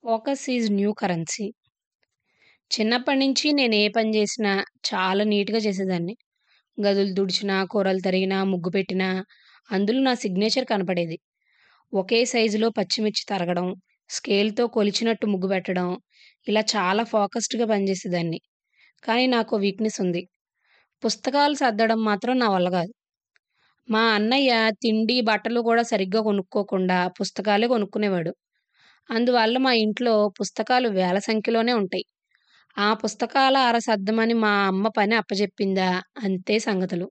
Focus is new currency. చిన్నప్పటి నుంచి నేను ఏ పని చేసినా చాలా నీట్‌గా చేసేదాన్ని. గదులు తుడిచినా, కూరలు తరిగినా, ముగ్గు పెట్టినా అందులో నా సిగ్నేచర్ కనపడేది. ఒకే సైజులో పచ్చిమిర్చి తరగడం, స్కేల్‌తో కొలిచినట్టు ముగ్గు పెట్టడం ఇలా చాలా ఫోకస్డ్‌గా పనిచేసేదాన్ని. కానీ నాకో వీక్‌నెస్ ఉంది. పుస్తకాలు సర్దడం మాత్రం నా వల్ల గాదు. మా అన్నయ్య తిండి, బట్టలు కూడా సరిగ్గా కొనుక్కోకుండా పుస్తకాలే కొనుక్కునేవాడు. అందువల్ల మా ఇంట్లో పుస్తకాలు వేల సంఖ్యలోనే ఉంటాయి. ఆ పుస్తకాల అర సర్దమని మా అమ్మ పని అప్పజెప్పిందా అంతే సంగతులు.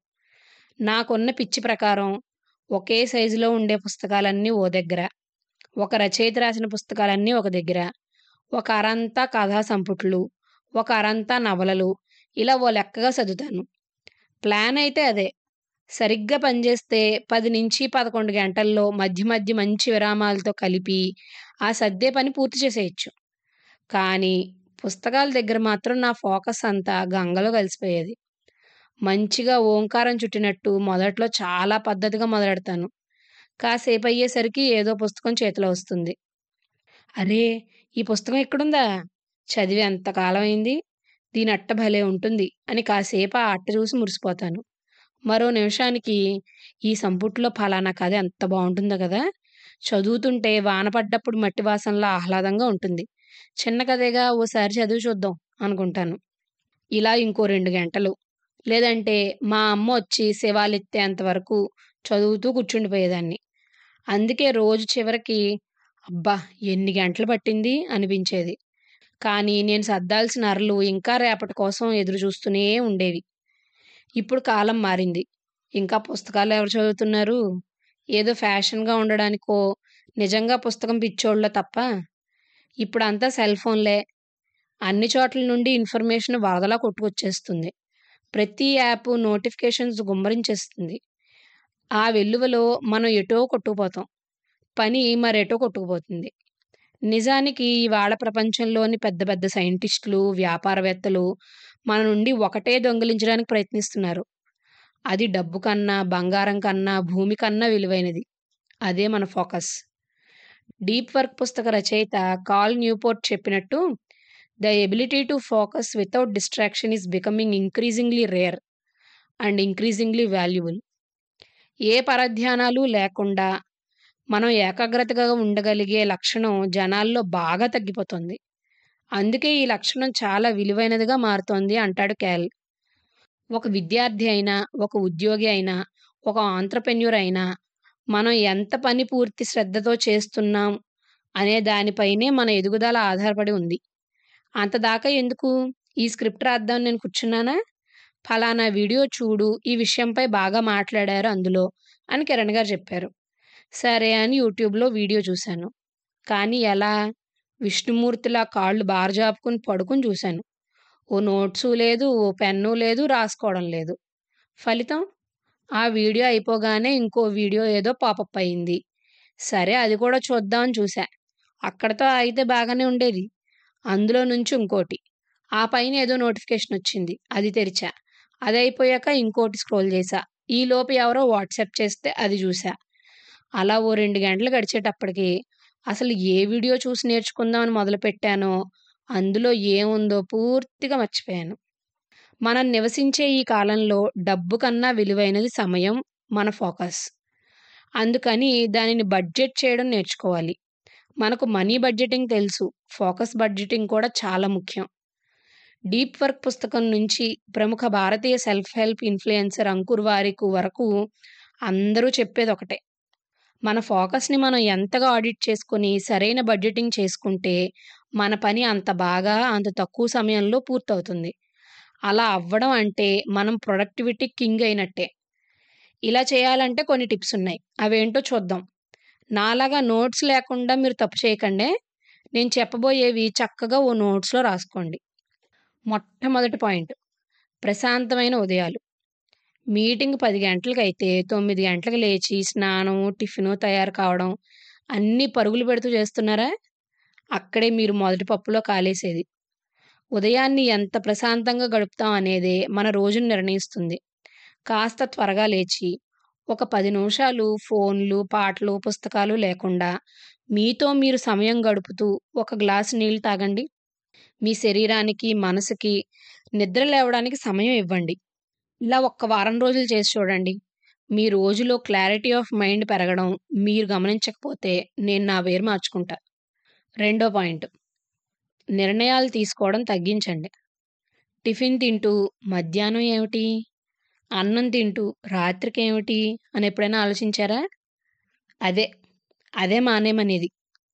నాకున్న పిచ్చి ప్రకారం ఒకే సైజులో ఉండే పుస్తకాలన్నీ ఓ దగ్గర, ఒక రచయిత రాసిన పుస్తకాలన్నీ ఒక దగ్గర, ఒక అరంతా కథా సంపుట్లు, ఒక అరంతా నవలలు ఇలా ఓ లెక్కగా సర్దుతాను. ప్లాన్ అయితే అదే. సరిగ్గా పనిచేస్తే 10-11 గంటల్లో మధ్య మధ్య మంచి విరామాలతో కలిపి ఆ సర్దే పని పూర్తి చేసేయొచ్చు. కానీ పుస్తకాల దగ్గర మాత్రం నా ఫోకస్ అంతా గంగలో కలిసిపోయేది. మంచిగా ఓంకారం చుట్టినట్టు మొదట్లో చాలా పద్ధతిగా మొదలెడతాను. కాసేపయ్యేసరికి ఏదో పుస్తకం చేతిలో వస్తుంది. అరే! ఈ పుస్తకం ఇక్కడుందా? చదివి ఎంత కాలమైంది? దీని అట్ట భలే ఉంటుంది అని కాసేపు ఆ అట్ట చూసి మురిసిపోతాను. మరో నిమిషానికి ఈ సంపుటిలో ఫలానా కథ ఎంత బావుంటుందో గదా! చదువుతుంటే వాన పడ్డప్పుడు మట్టి వాసనలా ఆహ్లాదంగా ఉంటుంది. చిన్న కథేగా ఓసారి చదివి చూద్దాం అనుకుంటాను. ఇలా ఇంకో 2 గంటలు. లేదంటే మా అమ్మ వచ్చి శివాలెత్తేంత వరకు చదువుతూ కూర్చుండిపోయేదాన్ని. అందుకే రోజు చివరికి అబ్బా! ఎన్ని గంటలు పట్టింది అనిపించేది. కానీ నేను సర్దాల్సిన అరలు ఇంకా రేపటి కోసం ఎదురు చూస్తూనే ఉండేవి. ఇప్పుడు కాలం మారింది. ఇంకా పుస్తకాలు ఎవరు చదువుతున్నారు? ఏదో ఫ్యాషన్‌గా ఉండడానికో, నిజంగా పుస్తకం పిచ్చోళ్ళో తప్ప. ఇప్పుడంతా సెల్ ఫోన్‌లే. అన్ని చోట్ల నుండి ఇన్ఫర్మేషన్ వరదలా కొట్టుకొచ్చేస్తుంది. ప్రతి యాపు నోటిఫికేషన్స్ గుమ్మరించేస్తుంది. ఆ వెల్లువలో మనం ఎటో కొట్టుకుపోతాం. పని మరెటో కొట్టుకుపోతుంది. నిజానికి ఇవాళ ప్రపంచంలోని పెద్ద పెద్ద సైంటిస్టులు, వ్యాపారవేత్తలు మన నుండి ఒకటే దొంగిలించడానికి ప్రయత్నిస్తున్నారు. అది డబ్బు కన్నా, బంగారం కన్నా, భూమి కన్నా విలువైనది. అదే మన ఫోకస్. డీప్ వర్క్ పుస్తక రచయిత కాల్ న్యూపోర్ట్ చెప్పినట్టు the ability to focus without distraction is becoming increasingly rare and increasingly valuable. ఏ పరధ్యానాలు లేకుండా మనం ఏకాగ్రతగా ఉండగలిగే లక్షణం జనాల్లో బాగా తగ్గిపోతోంది. అందుకే ఈ లక్షణం చాలా విలువైనదిగా మారుతోంది అంటాడు కాల్. ఒక విద్యార్థి అయినా, ఒక ఉద్యోగి అయినా, ఒక ఆంత్రప్రెన్యూర్ అయినా మనం ఎంత పని పూర్తి శ్రద్ధతో చేస్తున్నాం అనే దానిపైనే మన ఎదుగుదల ఆధారపడి ఉంది. అంతదాకా ఎందుకు? ఈ స్క్రిప్ట్ రాద్దామని నేను కూర్చున్నానా? ఫలానా వీడియో చూడు ఈ విషయంపై బాగా మాట్లాడారు అందులో అని కిరణ్ గారు చెప్పారు. సరే అని యూట్యూబ్‌లో వీడియో చూశాను. కానీ ఎలా? విష్ణుమూర్తిలా కాళ్ళు బారజాపుకుని పడుకుని చూశాను. ఓ నోట్సు లేదు, ఓ పెన్ను లేదు, రాసుకోవడం లేదు. ఫలితం? ఆ వీడియో అయిపోగానే ఇంకో వీడియో ఏదో పాపప్ అయింది. సరే అది కూడా చూద్దామని చూశా. అక్కడితో ఆగితే బాగానే ఉండేది. అందులో నుంచి ఇంకోటి. ఆ పైన ఏదో నోటిఫికేషన్ వచ్చింది. అది తెరిచా. అదయిపోయాక ఇంకోటి స్క్రోల్ చేశా. ఈలోపు ఎవరో వాట్సాప్ చేస్తే అది చూశా. అలా ఓ 2 గంటలు గడిచేటప్పటికి అసలు ఏ వీడియో చూసి నేర్చుకుందామని మొదలుపెట్టానో అందులో ఏముందో పూర్తిగా మర్చిపోయాను. మనం నివసించే ఈ కాలంలో డబ్బు కన్నా విలువైనది సమయం, మన ఫోకస్. అందుకని దానిని బడ్జెట్ చేయడం నేర్చుకోవాలి. మనకు మనీ బడ్జెటింగ్ తెలుసు. ఫోకస్ బడ్జెటింగ్ కూడా చాలా ముఖ్యం. డీప్ వర్క్ పుస్తకం నుంచి ప్రముఖ భారతీయ self help influencer Ankur Warikoo వరకు అందరూ చెప్పేదొకటే. మన ఫోకస్‌ని మనం ఎంతగా ఆడిట్ చేసుకొని సరైన బడ్జెటింగ్ చేసుకుంటే మన పని అంత బాగా, అంత తక్కువ సమయంలో పూర్తవుతుంది. అలా అవ్వడం అంటే మనం ప్రొడక్టివిటీ కింగ్ అయినట్టే. ఇలా చేయాలంటే కొన్ని టిప్స్ ఉన్నాయి. అవేంటో చూద్దాం. నాలాగా నోట్స్ లేకుండా మీరు తప్పు చేయకండే. నేను చెప్పబోయేవి చక్కగా ఓ నోట్స్‌లో రాసుకోండి. మొట్టమొదటి పాయింట్ ప్రశాంతమైన ఉదయాలు. మీటింగ్ 10 గంటలకైతే 9 గంటలకు లేచి స్నానం, టిఫిను తయారు కావడం అన్నీ పరుగులు పెడుతూ చేస్తున్నారా? అక్కడే మీరు మొదటి పప్పులో కాలేసేది. ఉదయాన్ని ఎంత ప్రశాంతంగా గడుపుతాం అనేదే మన రోజును నిర్ణయిస్తుంది. కాస్త త్వరగా లేచి ఒక 10 నిమిషాలు ఫోన్లు, పాటలు, పుస్తకాలు లేకుండా మీతో మీరు సమయం గడుపుతూ ఒక గ్లాసు నీళ్ళు తాగండి. మీ శరీరానికి, మనసుకి నిద్ర లేవడానికి సమయం ఇవ్వండి. ఇలా ఒక్క వారం రోజులు చేసి చూడండి. మీ రోజులో క్లారిటీ ఆఫ్ మైండ్ పెరగడం మీరు గమనించకపోతే నేను నా వేరు మార్చుకుంటా. రెండో పాయింట్. నిర్ణయాలు తీసుకోవడం తగ్గించండి. టిఫిన్ తింటూ మధ్యాహ్నం ఏమిటి? అన్నం తింటూ రాత్రికేమిటి అని ఎప్పుడైనా ఆలోచించారా? అదే. అదే మానేయమనేది.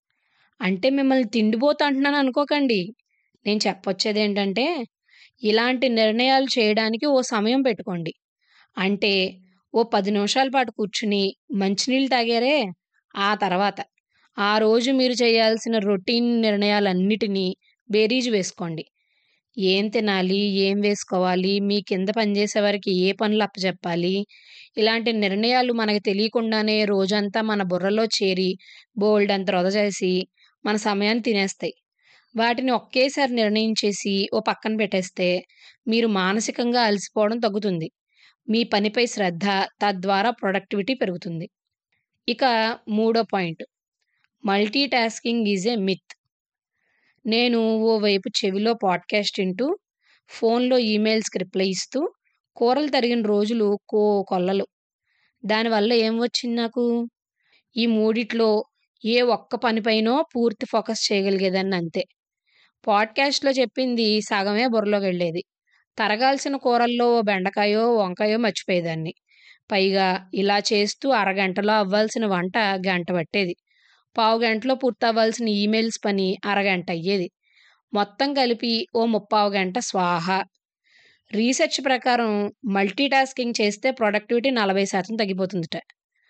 అంటే మిమ్మల్ని తిండిపోతు అంటున్నాను అనుకోకండి. నేను చెప్పొచ్చేదేంటంటే ఇలాంటి నిర్ణయాలు చేయడానికి ఓ సమయం పెట్టుకోండి. అంటే ఓ 10 నిమిషాల పాటు కూర్చుని మంచినీళ్ళు తాగారే ఆ తర్వాత ఆ రోజు మీరు చేయాల్సిన రొటీన్ నిర్ణయాలన్నిటినీ బేరీజు వేసుకోండి. ఏం తినాలి? ఏం వేసుకోవాలి? మీ కింద పనిచేసేవారికి ఏ పనులు అప్పజెప్పాలి? ఇలాంటి నిర్ణయాలు మనకు తెలియకుండానే రోజంతా మన బుర్రలో చేరి బోలెడంత వృధా చేసి మన సమయాన్ని తినేస్తాయి. వాటిని ఒకేసారి నిర్ణయించేసి ఓ పక్కన పెట్టేస్తే మీరు మానసికంగా అలసిపోవడం తగ్గుతుంది. మీ పనిపై శ్రద్ధ తద్వారా ప్రొడక్టివిటీ పెరుగుతుంది. ఇక మూడో point. Multitasking is a myth. నేను ఓ వైపు చెవిలో పాడ్‌కాస్ట్ వింటూ, ఫోన్‌లో ఈమెయిల్స్‌కి రిప్లై ఇస్తూ కూరలు తరిగిన రోజులు కోకొల్లలు. దానివల్ల ఏం వచ్చింది నాకు? ఈ మూడిట్లో ఏ ఒక్క పనిపైనో పూర్తి ఫోకస్ చేయగలిగేదాన్ని అంతే. పాడ్‌కాస్ట్‌లో చెప్పింది సగమే బుర్రలోకెళ్ళేది. తరగాల్సిన కూరల్లో ఓ బెండకాయో, వంకాయో మర్చిపోయేదాన్ని. పైగా ఇలా చేస్తూ అరగంటలో అవ్వాల్సిన వంట గంట పట్టేది. పావుగంటలో పూర్తవ్వాల్సిన ఈమెయిల్స్ పని అరగంట అయ్యేది. మొత్తం కలిపి ఓ ముప్పావు గంట స్వాహా. రీసెర్చ్ ప్రకారం మల్టీ టాస్కింగ్ చేస్తే ప్రొడక్టివిటీ 40% తగ్గిపోతుందట.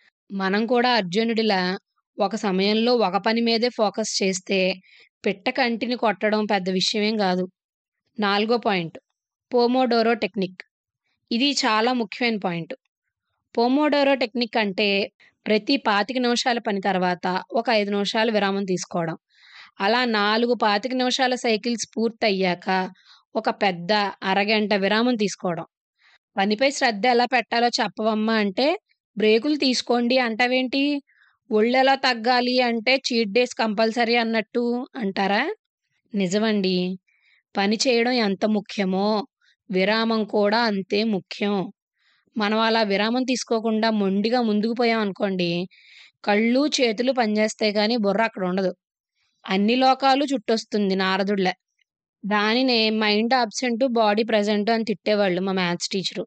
మనం కూడా అర్జునుడిలా ఒక సమయంలో ఒక పని మీదే ఫోకస్ చేస్తే పిట్ట కంటిని కొట్టడం పెద్ద విషయమేం గాదు. నాలుగో పాయింట్. Pomodoro technique. ఇది చాలా ముఖ్యమైన పాయింట్. పోమోడోరో టెక్నిక్ అంటే ప్రతి 25 నిమిషాల పని తర్వాత ఒక 5 నిమిషాలు విరామం తీసుకోవడం. అలా 4 25 నిమిషాల సైకిల్స్ పూర్తయ్యాక ఒక పెద్ద అరగంట విరామం తీసుకోవడం. పనిపై శ్రద్ధ ఎలా పెట్టాలో చెప్పవమ్మా అంటే బ్రేకులు తీసుకోండి అంటావేంటి? ఒళ్ళెలా తగ్గాలి అంటే చీట్ డేస్ కంపల్సరీ అన్నట్టు అంటారా? నిజమండి. పని చేయడం ఎంత ముఖ్యమో విరామం కూడా అంతే ముఖ్యం. మనం అలా విరామం తీసుకోకుండా మొండిగా ముందుకు పోయామనుకోండి కళ్ళు, చేతులు పనిచేస్తాయి కానీ బుర్ర అక్కడుండదు. అన్ని లోకాలు చుట్టొస్తుంది నారదుడిలా. దానినే మైండ్ అబ్సెంట్ బాడీ ప్రెజెంట్ అని తిట్టేవాళ్ళు మా మ్యాథ్స్ టీచరు.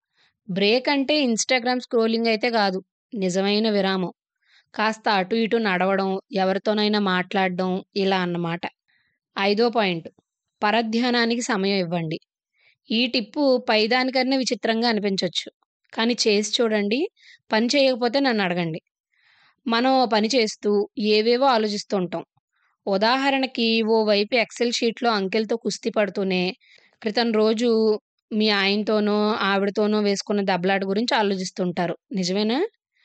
బ్రేక్ అంటే ఇన్‌స్టాగ్రామ్ స్క్రోలింగ్ అయితే కాదు. నిజమైన విరామం. కాస్త అటు ఇటు నడవడం, ఎవరితోనైనా మాట్లాడడం ఇలా అన్నమాట. ఐదో పాయింట్. పరధ్యానానికి సమయం ఇవ్వండి. ఈ టిప్పు పైదానికన్నా విచిత్రంగా అనిపించొచ్చు. కానీ చేసి చూడండి. పని చేయకపోతే నన్నడగండి. మనం ఓ పని చేస్తూ ఏవేవో ఆలోచిస్తూ ఉంటాం. ఉదాహరణకి ఓ వైపు ఎక్సెల్ షీట్‌లో అంకెలతో కుస్తీ పడుతూనే క్రితం రోజు మీ ఆయనతోనో, ఆవిడతోనో వేసుకున్న దెబ్బలాట గురించి ఆలోచిస్తుంటారు. నిజమేనా?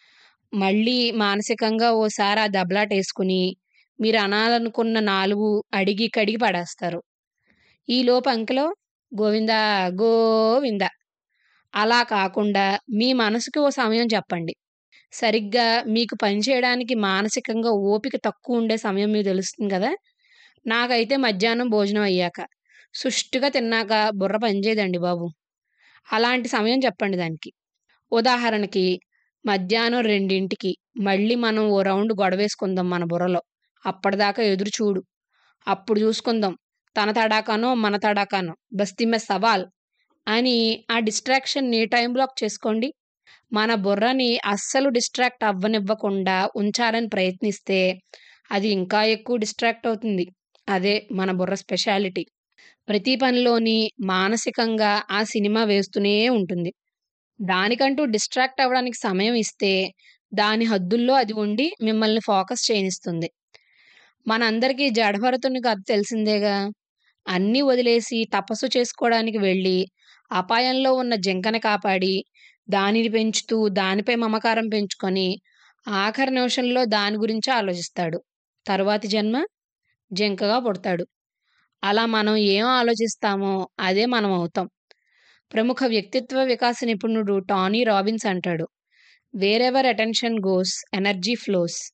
మళ్ళీ మానసికంగా ఓసారి ఆ దెబ్బలాటేసుకుని మీరు అనాలనుకున్న 4 అడిగి కడిగి పడేస్తారు. ఈలోపు అంకెలో గోవిందా గోవిందా. అలా కాకుండా మీ మనసుకి ఓ సమయం చెప్పండి. సరిగ్గా మీకు పని చేయడానికి మానసికంగా ఓపిక తక్కువుండే సమయం మీకు తెలుస్తుంది గదా! నాకైతే మధ్యాహ్నం భోజనం అయ్యాక. సుష్టుగా తిన్నాక బుర్ర పనిచేయదండి బాబు. అలాంటి సమయం చెప్పండి దానికి. ఉదాహరణకి మధ్యాహ్నం 2కి మళ్ళీ మనం ఓ రౌండ్ గొడవేసుకుందాం మన బుర్రలో. అప్పటిదాకా ఎదురు చూడు. అప్పుడు చూసుకుందాం. తన తడాకానో, మన తడాకానో బస్తీ మే సవాల్ అని ఆ డిస్ట్రాక్షన్‌ని టైమ్ బ్లాక్ చేసుకోండి. మన బుర్రని అస్సలు డిస్ట్రాక్ట్ అవ్వనివ్వకుండా ఉంచాలని ప్రయత్నిస్తే అది ఇంకా ఎక్కువ డిస్ట్రాక్ట్ అవుతుంది. అదే మన బుర్ర స్పెషాలిటీ. ప్రతి పనిలోని మానసికంగా ఆ సినిమా వేస్తూనే ఉంటుంది. దానికంటూ డిస్ట్రాక్ట్ అవ్వడానికి సమయం ఇస్తే దాని హద్దుల్లో అది ఉండి మిమ్మల్ని ఫోకస్ చేయనిస్తుంది. మనందరికీ జడభరతుని కథ తెలిసిందేగా. అన్నీ వదిలేసి తపస్సు చేసుకోవడానికి వెళ్ళి అపాయంలో ఉన్న జింకని కాపాడి, దానిని పెంచుతూ దానిపై మమకారం పెంచుకొని ఆఖరి నిమిషంలో దాని గురించే ఆలోచిస్తాడు. తరువాతి జన్మ జింకగా పుడతాడు. అలా మనం ఏం ఆలోచిస్తామో అదే మనం అవుతాం. ప్రముఖ వ్యక్తిత్వ వికాస నిపుణుడు టానీ రాబిన్స్ అంటాడు. Wherever attention goes energy flows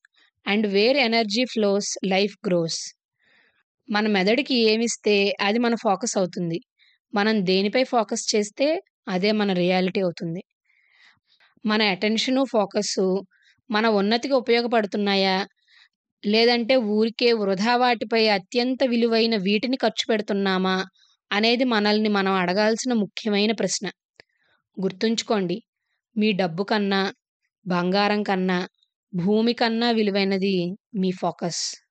and where energy flows life grows మన మెదడుకి ఏమిస్తే అది మన ఫోకస్ అవుతుంది మనం దేనిపై ఫోకస్ చేస్తే అదే మన రియాలిటీ అవుతుంది మన అటెన్షను ఫోకస్సు మన ఉన్నతికి ఉపయోగపడుతున్నాయా లేదంటే ఊరికే వృధా వాటిపై అత్యంత విలువైన వీటిని ఖర్చు పెడుతున్నామా అనేది మనల్ని మనం అడగాల్సిన ముఖ్యమైన ప్రశ్న గుర్తుంచుకోండి మీ డబ్బు కన్నా బంగారం కన్నా భూమి కన్నా విలువైనది మీ ఫోకస్